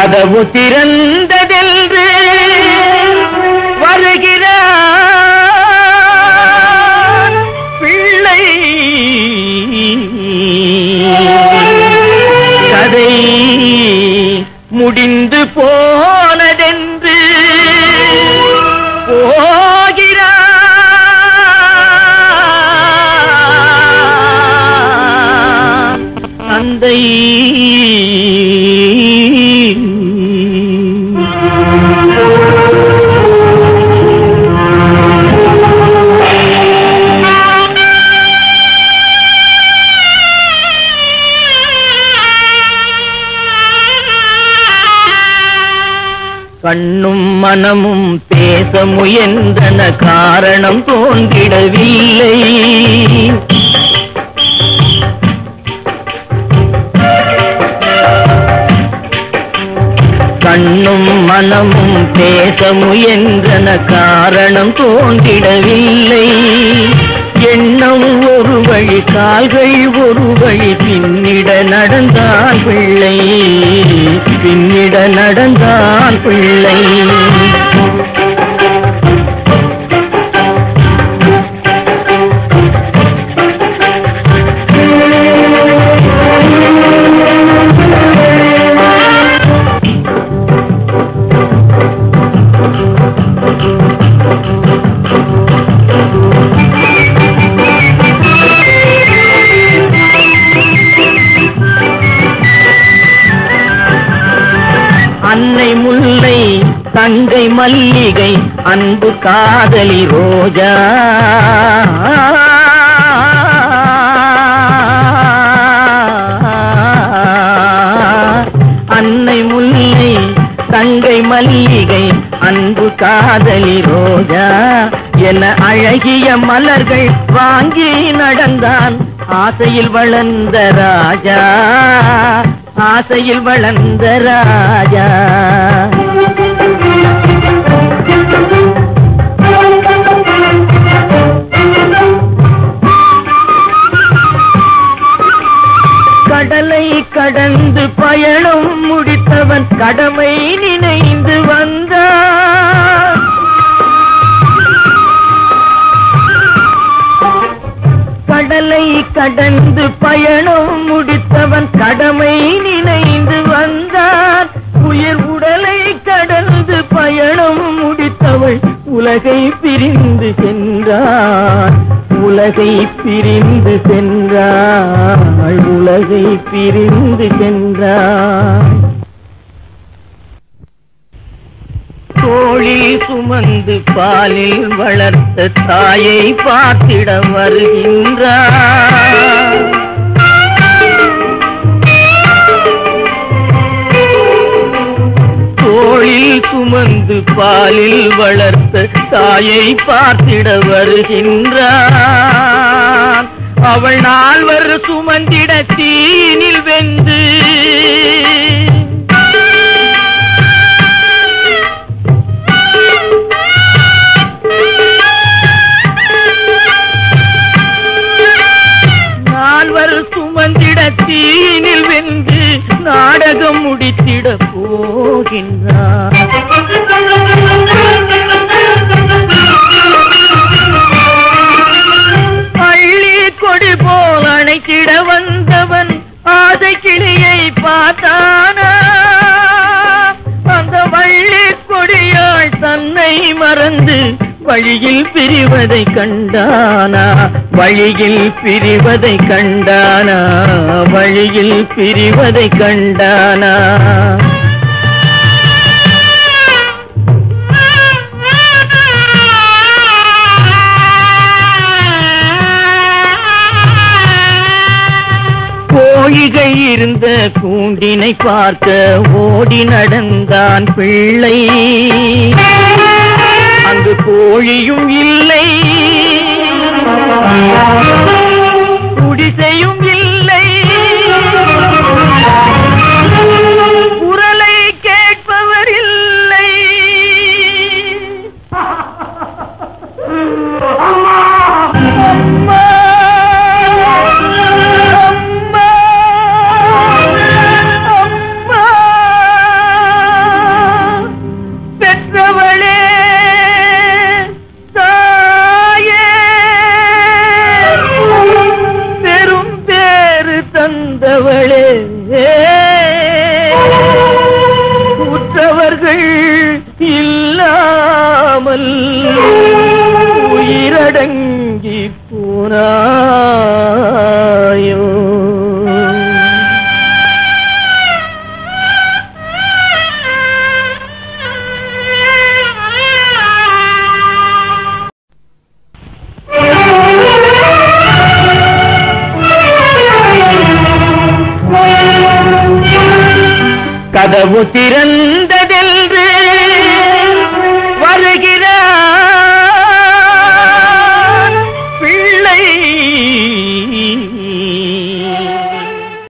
கதவு திறந்ததென்று வருகிறார் பிள்ளை கதை முடிந்து போனதென்று போகிறார் தந்தை கண்ணும் மனமும் பேச முயன்றன காரணம் தோன்றிடவில்லை கண்ணும் மனமும் பேச முயன்றன காரணம் தோன்றிடவில்லை எண்ணம் ஒரு வழி கால்கள் ஒரு வழி பின்னிட நடந்தான் பிள்ளை பின்னிட நடந்தான் பிள்ளை அன்னை முல்லை தங்கை மல்லிகை அன்பு காதலி ரோஜா அன்னை முல்லை தங்கை மல்லிகை அன்பு காதலி ரோஜா என அழகிய மலர்கள் வாங்கி நடந்தான் ஆசையில் வளர்ந்த ராஜா ஆசையில் வளர்ந்த ராஜா கடலை கடந்து பயணம் முடித்தவன் கடமை நினைந்து வந்தான் கடலை கடந்து பயணம் முடித்தவன் கடமை நினைந்து வந்தான் உயிர் உடலை கடந்து பயணம் முடித்தவள் உலகை பிரிந்து சென்றான் உலகை பிரிந்து சென்றாள் உலகை பிரிந்து சென்றாள் தோளில் சுமந்து பாலில் வளர்த்த தாயை பார்த்திட வருகின்றார் தோளில் சுமந்து பாலில் வளர்த்த தாயை பார்த்திட வருகின்றார் அவள் நால்வர் சுமந்திட தீனில் வெந்து நால்வர் சுமந்திட தீனில் வென்று நாடகம் முடித்திட போகின்றார் பள்ளி கொடி போல் அணைத்திட வந்தவன் ஆசை கிளியை பார்த்தானா அந்த வள்ளி கொடியாள் தன்னை மறந்து வழியில் பிரிவதை கண்டானா வழியில் பிரிவதை கண்டானா வழியில் பிரிவதை கண்டானா கோழிகை இருந்த கூண்டினை பார்க்க ஓடி நடந்தான் பிள்ளை அங்கு கோழியும் இல்லை குடிசையும் இல்லை குரலை கேட்பவர் இல்லை அம்மா அம்மா அம்மா அடங்கி போனாயோ கதவு திறந்ததென்று வருகிறார்